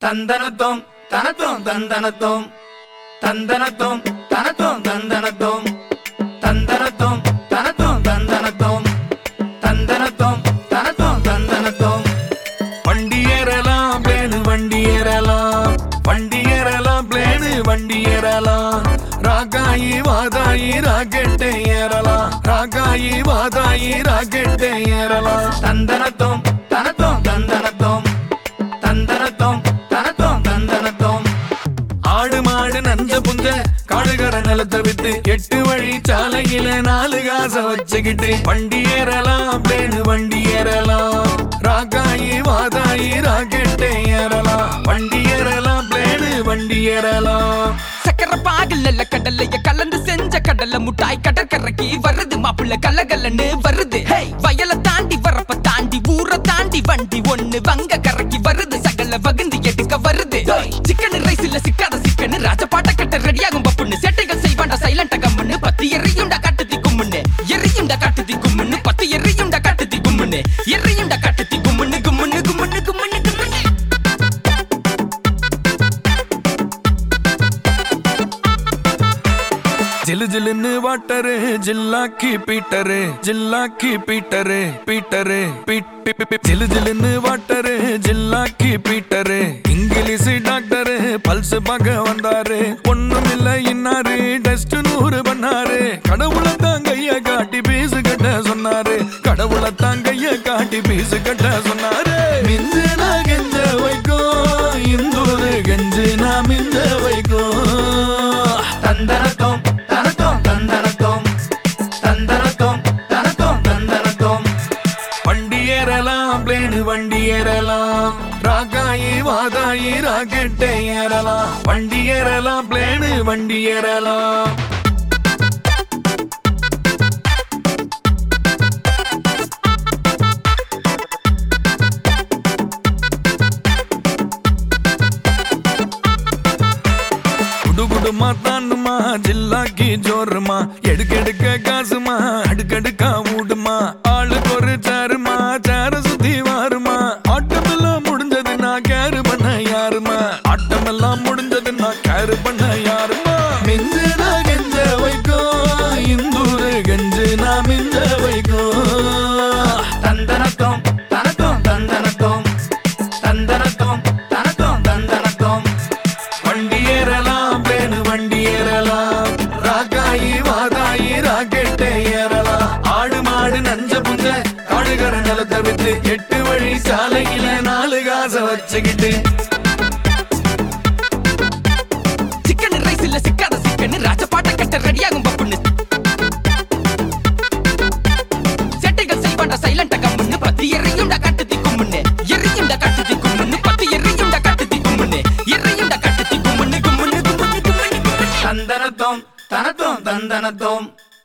தந்தனத்தோம் தனத்தோம் தந்தனத்தோம் தந்தனத்தோம் தனத்தோம் தந்தனத்தோம் தந்தனத்தோம் தனத்தோம் தந்தனத்தோம் தந்தனத்தோம் தனத்தோம் தந்தனத்தோம் வண்டி ஏறலாம் பிளேனு வண்டி ஏறலாம் வண்டி ஏறலாம் பிளேனு வண்டி ஏறலாம் ராகாயி வாதாயி ராக்கெட்டை ஏறலாம் ராகாயி வாதாயி ராக்கெட்டை ஏறலாம் தந்தனத்தோம் தனத்தோம் தந்தனத்தோம் தந்தனத்தோம் தனத்தோம் தந்தனத்தோம் ஆடு மாடு நஞ்ச புஞ்ச காடுகர நிலத்தை விட்டு எட்டு வழி சாலையில நாலு காச வச்சுக்கிட்டு வண்டி ஏறலாம் பிளேனு வண்டி ஏறலாம் ராகாயி வாதாயி ராக்கெட்டை ஏறலாம் வண்டி ஏறலாம் பிளேனு வண்டி ஏறலாம் சக்கர பாகல்ல கடலைய கலந்து செஞ்ச கடலை முட்டாய் கடற்கரைக்கு வருது மாப்பிள்ள கல்லகல்லன்னு வருது ஹேய், வயல தாண்டி வரப்ப தாண்டி ஊரை தாண்டி வண்டி ஒண்ணு வங்க கரைக்கு வருது சகல வகுந்து எடுக்க வருது சிக்கன் ரைஸ் இல்ல சிக்காத சிக்கன் ராஜபாட்ட கட்ட ரெடியாகும் பப்புன்னு சேட்டைகள் செய்வாண்டா சைலண்ட கம்முன்னு பத்து எரியுண்டா காட்டுத்தி கும்முன்னு எரியுண்டா காட்டுத்தி கும்முன்னு பத்து எரியுண்டா காட்டுத்தி கும்முன்னு எரியுண்டா காட்டுத்தி கும்முன்னு கும்முன்னு கும்முன்னு கும்முன்னு கும்முன்னு ஜிலு ஜிலுன்னு வாட்டரு ஜில்லாக்கி பீட்டரு ஜில்லாக்கி பீட்டரு பீட்டரு பீட் பீ- பீ- பீ- ஜிலு ஜிலுன்னு வாட்டரு ஜில்லாக்கி பீட்டரு இங்கிலீஷ் டாக்டரு பல்ஸ் பார்க்க வந்தாரு ஒண்ணும் இல்ல இன்னாரு டெஸ்ட் நூறு பண்ணாரு கடவுளை தான் கைய காட்டி பீசு கட்ட சொன்னாரு கடவுளை தான் கைய காட்டி பீசு கட்ட சொன்னாரு மிஞ்சு நான் கெஞ்ச வைக்கும் இந்தூரு கெஞ்சு நான் மிஞ்ச வைக்கும் தந்தனத்தோம் தனத்தோம் தந்தனத்தோம் தந்தனத்தோம் தனத்தோம் தந்தனத்தோம் வண்டி ஏறலாம் பிளேனு வண்டி ஏறலாம் ராகாயி வாதாயி ராக்கெட்டை ஏறலாம் வண்டி ஏறலாம் பிளேனு வண்டி ஏறலாம் குடு குடுமா தாண்டுமா ஜில்லாக்கி ஜோருமா எடுக்கெடுக்க காசுமா அடுக்கடுக்கா ஊடுமா ஆளுக்கு ஒரு சாருமா சார சுத்தி வாருமா ஆட்டமெல்லாம் முடிஞ்சது நான் கேரு பண்ண யாருமா ஆட்டமெல்லாம் முடிஞ்சது நான் கேரு பண்ண யாருமா மிஞ்சு நான் கெஞ்ச வைக்கும் இந்தூரு கெஞ்சு நான் மிஞ்ச வைக்கும் தந்தனத்தோம் தனத்தோம் தந்தனத்தோம் தந்தனத்தோம் தனத்தோம் தந்தனத்தோம் வண்டி ஏறலாம் பேனு வண்டி ஏறலாம் ராக்காயி வாதாயி ராக்கெட்டை ஏறலாம் ஆடு மாடு நஞ்ச புஞ்ச காடுகர நிலத்தை விட்டு எட்டு வழி சாலையில நாலு காச வச்சுக்கிட்டு சிக்கன் ரைஸ் இல்ல சிக்காத சிக்கன் ராஜபாட்ட கட்ட ரெடியாகும் பப்புன்னு சேட்டைகள் செய்வாண்டா சைலண்ட கம்முன்னு பத்து எரியுண்டா காட்டுத்தி கும்முன்னு எரியுண்டா காட்டுத்தி கும்முன்னு பத்து எரியுண்டா காட்டுத்தி கும்முன்னு எரியுண்டா காட்டுத்தி கும்முன்னு கும்முன்னு கும்முன்னு கும்முன்னு கும்முன்னு தந்தனத்தோம் தனத்தோம் தந்தனத்தோம்